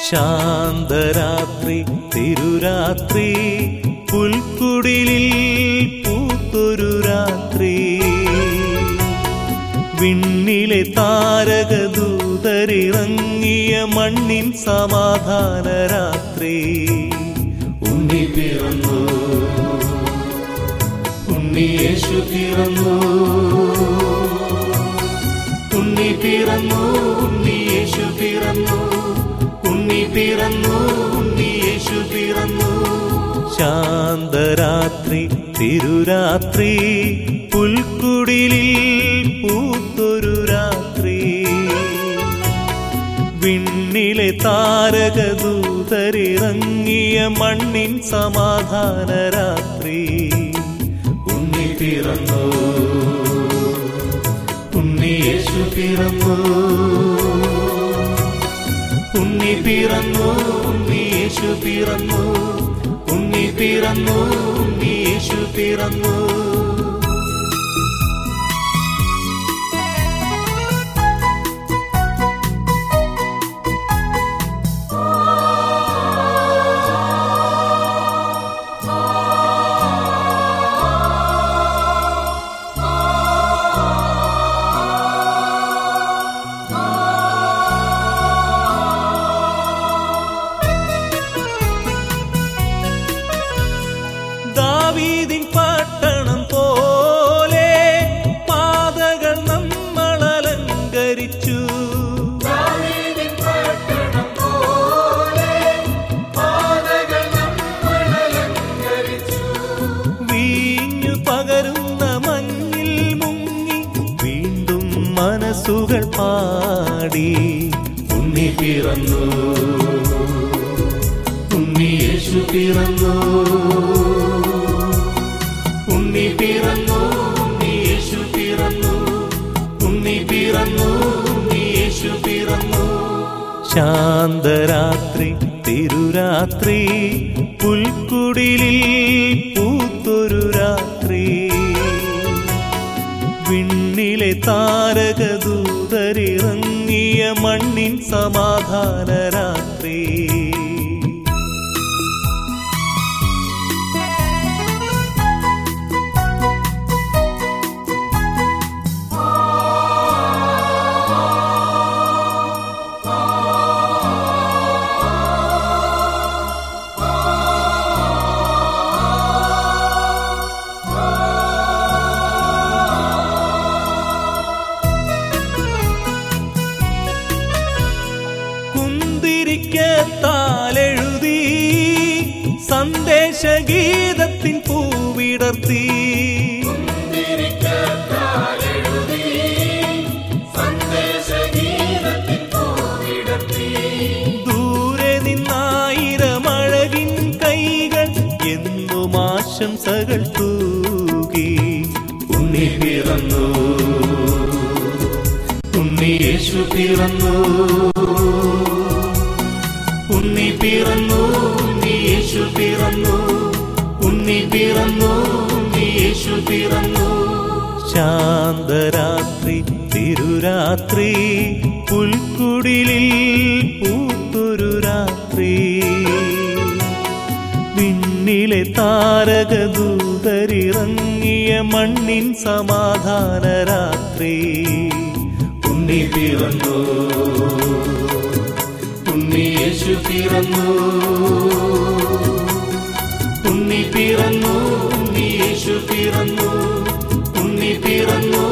ശാന്തരാത്രി തിരുരാത്രി പുൽക്കുടിലിൽ പൂത്തൊരു രാത്രി വിണ്ണിലെ താരകദൂതരിറങ്ങിയ മണ്ണിൻ സമാധാന രാത്രി ഉണ്ണി പിറന്നു ഉണ്ണി യേശു പിറന്നു ഉണ്ണി പിറന്നു ഉണ്ണി യേശു പിറന്നു ഉണ്ണി പിറന്നു ഉണ്ണി യേശു പിറന്നു ശാന്തരാത്രി തിരുരാത്രി പുൽക്കുടിലിൽ പൂത്തൊരു രാത്രി വിണ്ണിലെ താരകദൂതരിറങ്ങിയ മണ്ണിൻ സമാധാന രാത്രി ഉണ്ണി പിറന്നു ഉണ്ണി യേശു പിറന്നു ഉണ്ണി പിറന്നു ഉണ്ണി യേശു പിറന്നു ഉണ്ണി പിറന്നു ഉണ്ണി യേശു പിറന്നു ദാവീദിൻ പട്ടണം പോലെ പാതകൾ നമ്മൾ അലങ്കരിച്ചു വീഞ്ഞു പകരുന്ന മഞ്ഞിൽ മുങ്ങി വീണ്ടും മനസ്സുകൾ പാടി ഉണ്ണി പിറന്നു ഉണ്ണി യേശു പിറന്നു ഉണ്ണി പിറന്നു ഉണ്ണി യേശു പിറന്നു ഉണ്ണി പിറന്നു ഉണ്ണി യേശു പിറന്നു ശാന്തരാത്രി തിരുരാത്രി പുൽക്കുടിലിൽ പൂത്തൊരു രാത്രി വിണ്ണിലെ താരകദൂതരിറങ്ങിയ മണ്ണിൻ സമാധാന രാത്രി കുന്തിരിക്കത്താലെഴുതി സന്ദേശഗീതത്തിൻ പൂവിടർത്തി ദൂരെ നിന്നായിരമഴകിൻ കൈകൾ എന്നും ആശംസകൾ തൂകി ഉണ്ണി പിറന്നു ഉണ്ണി യേശു പിറന്നു ഉണ്ണി പിറന്നു ഉണ്ണി യേശു പിറന്നു ഉണ്ണി പിറന്നു ഉണ്ണി യേശു പിറന്നു ശാന്തരാത്രി തിരുരാത്രി പുൽക്കുടിലിൽ പൂത്തൊരു രാത്രി വിണ്ണിലെ താരകദൂതരിറങ്ങിയ മണ്ണിൻ സമാധാന രാത്രി ഉണ്ണി പിറന്നു ഉണ്ണി യേശു പിറന്നു ഉണ്ണി പിറന്നു ഉണ്ണി യേശു പിറന്നു ഉണ്ണി പിറന്നു